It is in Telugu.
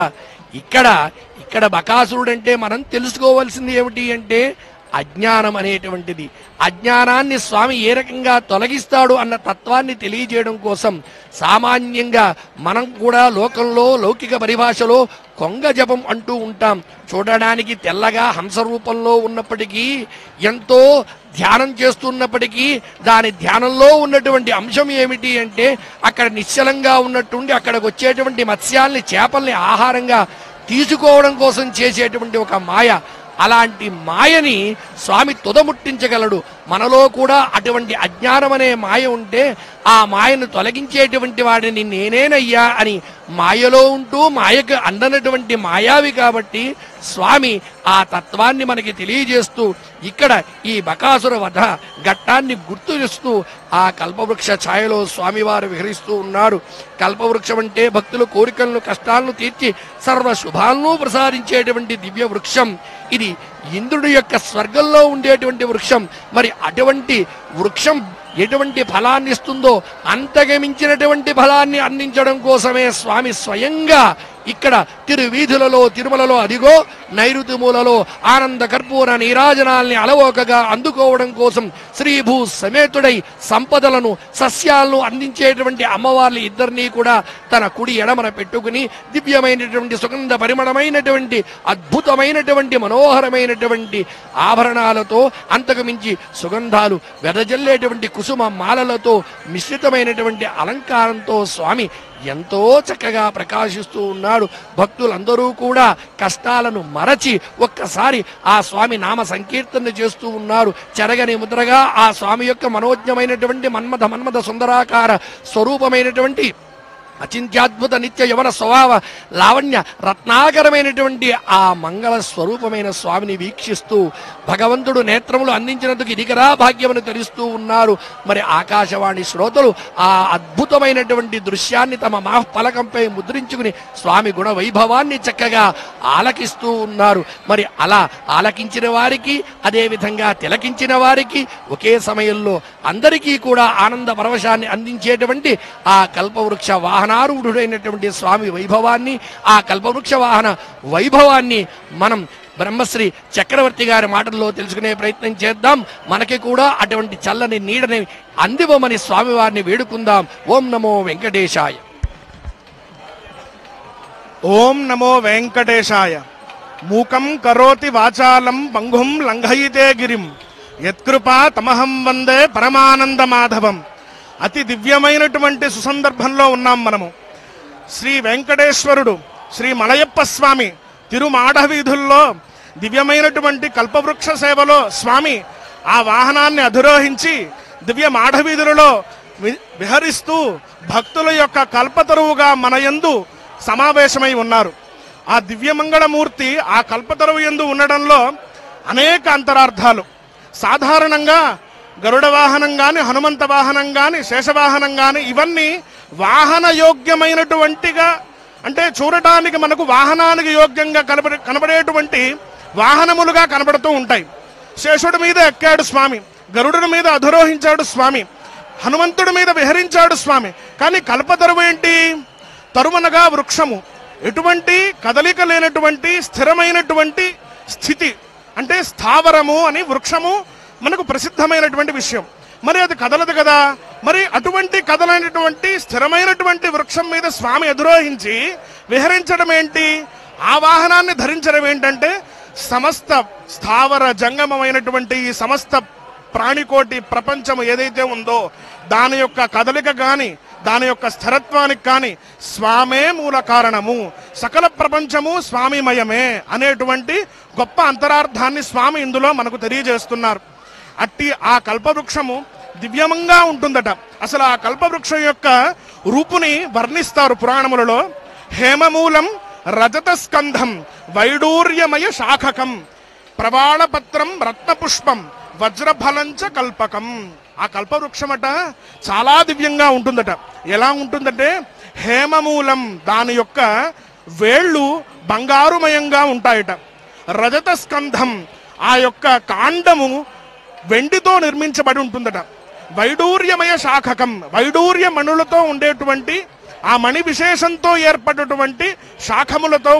ఇక్కడ ఇక్కడ బకాసురుడు అంటే మనం తెలుసుకోవాల్సింది ఏమిటి అంటే అజ్ఞానం అనేటువంటిది అజ్ఞానాన్ని స్వామి ఏ రకంగా తొలగిస్తాడు అన్న తత్వాన్ని తెలియజేయడం కోసం సామాన్యంగా మనం కూడా లోకంలో లౌకిక పరిభాషలో కొంగ జపం అంటూ ఉంటాం చూడడానికి తెల్లగా హంస రూపంలో ఉన్నప్పటికీ ఎంతో ధ్యానం చేస్తున్నప్పటికీ దాని ధ్యానంలో ఉన్నటువంటి అంశం ఏమిటి అంటే అక్కడ నిశ్చలంగా ఉన్నట్టుండి అక్కడికి వచ్చేటువంటి మత్స్యాల్ని చేపల్ని ఆహారంగా తీసుకోవడం కోసం చేసేటువంటి ఒక మాయ అలాంటి మాయని స్వామి తుదముట్టించగలడు మనలో కూడా అటువంటి అజ్ఞానం అనే మాయ ఉంటే ఆ మాయను తొలగించేటువంటి వాడిని నేనేనయ్యా అని మాయలో ఉంటూ మాయకు అందనటువంటి మాయావి కాబట్టి స్వామి ఆ తత్వాన్ని మనకి తెలియజేస్తూ ఇక్కడ ఈ బకాసుర వధ ఘట్టాన్ని గుర్తు చేస్తూ ఆ కల్పవృక్ష ఛాయలో స్వామివారు విహరిస్తూ ఉన్నారు కల్పవృక్షం అంటే భక్తుల కోరికలను కష్టాలను తీర్చి సర్వ శుభాలను ప్రసాదించేటువంటి దివ్య వృక్షం ఇది ఇంద్రుడి యొక్క స్వర్గంలో ఉండేటువంటి వృక్షం మరి అటువంటి వృక్షం ఎటువంటి ఫలాన్ని ఇస్తుందో అంతగమించినటువంటి ఫలాన్ని అందించడం కోసమే స్వామి స్వయంగా ఇక్కడ తిరువీధులలో తిరుమలలో అదిగో నైరుతి మూలలో ఆనంద కర్పూర నీరాజనాల్ని అలవోకగా అందుకోవడం కోసం శ్రీభూ సమేతుడై సంపదలను సస్యాలను అందించేటువంటి అమ్మవార్లు ఇద్దరినీ కూడా తన కుడి ఎడమన పెట్టుకుని దివ్యమైనటువంటి సుగంధ పరిమళమైనటువంటి అద్భుతమైనటువంటి మనోహరమైనటువంటి ఆభరణాలతో అంతకు మించి సుగంధాలు వెదజల్లేటువంటి కుసుమ మాలలతో మిశ్రితమైనటువంటి అలంకారంతో స్వామి ఎంతో చక్కగా ప్రకాశిస్తూ ఉన్నాడు భక్తులందరూ కూడా కష్టాలను మరచి ఒక్కసారి ఆ స్వామి నామ సంకీర్తన చేస్తూ ఉన్నారు చెరగని ముద్రగా ఆ స్వామి యొక్క మనోజ్ఞమైనటువంటి మన్మథ మన్మథ సుందరాకార స్వరూపమైనటువంటి అచింత్యాద్భుత నిత్య యవన స్వభావ లావణ్య రత్నాకరమైనటువంటి ఆ మంగళ స్వరూపమైన స్వామిని వీక్షిస్తూ భగవంతుడు నేత్రములు అందించినందుకు ఇదిగరా భాగ్యమును తెలుస్తూ ఉన్నారు మరి ఆకాశవాణి శ్రోతలు ఆ అద్భుతమైనటువంటి దృశ్యాన్ని తమ మా పలకంపై ముద్రించుకుని స్వామి గుణ వైభవాన్ని చక్కగా ఆలకిస్తూ ఉన్నారు మరి అలా ఆలకించిన వారికి అదే విధంగా తిలకించిన వారికి ఒకే సమయంలో అందరికీ కూడా ఆనంద పరవశాన్ని అందించేటువంటి ఆ కల్పవృక్ష వాహనారూఢుడైనటువంటి స్వామి వైభవాన్ని ఆ కల్పవృక్ష వాహన వైభవాన్ని మనం బ్రహ్మశ్రీ చక్రవర్తి గారి మాటల్లో తెలుసుకునే ప్రయత్నం చేద్దాం మనకి కూడా అటువంటి చల్లని నీడని అందివ్వమని స్వామివారిని వేడుకుందాం ఓం నమో వెంకటేశాయ ఓం నమో వెంకటేశాయ మూకం కరోతి వాచాలం పంగుం లంఘయితే గిరిం యత్కృపా తమహం వందే పరమానంద మాధవం అతి దివ్యమైనటువంటి సుసందర్భంలో ఉన్నాం మనము శ్రీ వెంకటేశ్వరుడు శ్రీ మలయప్ప స్వామి తిరుమాడ వీధుల్లో దివ్యమైనటువంటి కల్పవృక్ష సేవలో స్వామి ఆ వాహనాన్ని అధిరోహించి దివ్య మాఢవీధులలో వి- విహరిస్తూ భక్తుల యొక్క కల్పతరువుగా మన యందు సమావేశమై ఉన్నారు ఆ దివ్యమంగళమూర్తి ఆ కల్పతరువు యందు ఉండడంలో అనేక అంతరార్థాలు సాధారణంగా గరుడ వాహనం గాని హనుమంత వాహనం గాని శేషవాహనం గాని ఇవన్నీ వాహన యోగ్యమైనటువంటిగా అంటే చూడటానికి మనకు వాహనానికి యోగ్యంగా కనబడే కనబడేటువంటి వాహనములుగా కనబడుతూ ఉంటాయి శేషుడి మీద ఎక్కాడు స్వామి గరుడుడి మీద అధిరోహించాడు స్వామి హనుమంతుడి మీద విహరించాడు స్వామి కానీ కల్పతరువు ఏంటి తరుమనగా వృక్షము ఎటువంటి కదలిక లేనటువంటి స్థిరమైనటువంటి స్థితి అంటే స్థావరము అని వృక్షము మనకు ప్రసిద్ధమైనటువంటి విషయం మరి అది కదలదు కదా మరి అటువంటి కదలైనటువంటి స్థిరమైనటువంటి వృక్షం మీద స్వామి ఎదురోహించి విహరించడం ఏంటి ఆ వాహనాన్ని ధరించడం ఏంటంటే సమస్త స్థావర జంగమమైనటువంటి ఈ సమస్త ప్రాణికోటి ప్రపంచం ఏదైతే ఉందో దాని యొక్క కదలిక గాని దాని యొక్క స్థిరత్వానికి కానీ స్వామే మూల కారణము సకల ప్రపంచము స్వామిమయమే అనేటువంటి గొప్ప అంతరార్థాన్ని స్వామి ఇందులో మనకు తెలియజేస్తున్నారు అట్టి ఆ కల్పవృక్షము దివ్యమంగా ఉంటుందట అసలు ఆ కల్పవృక్షం యొక్క రూపుని వర్ణిస్తారు పురాణములలో హేమమూలం రజత స్కంధం వైడూర్యమయ శాఖకం ప్రవాళపత్రం రత్నపుష్పం వజ్రఫలంచ కల్పకం ఆ కల్పవృక్షమట చాలా దివ్యంగా ఉంటుందట ఎలా ఉంటుందంటే హేమమూలం దాని యొక్క వేళ్ళు బంగారుమయంగా ఉంటాయట రజత స్కంధం ఆ యొక్క కాండము వెండితో నిర్మించబడి ఉంటుందట వైడూర్యమయ శాఖకం వైడూర్య మణులతో ఉండేటువంటి ఆ మణి విశేషంతో ఏర్పడినటువంటి శాఖములతో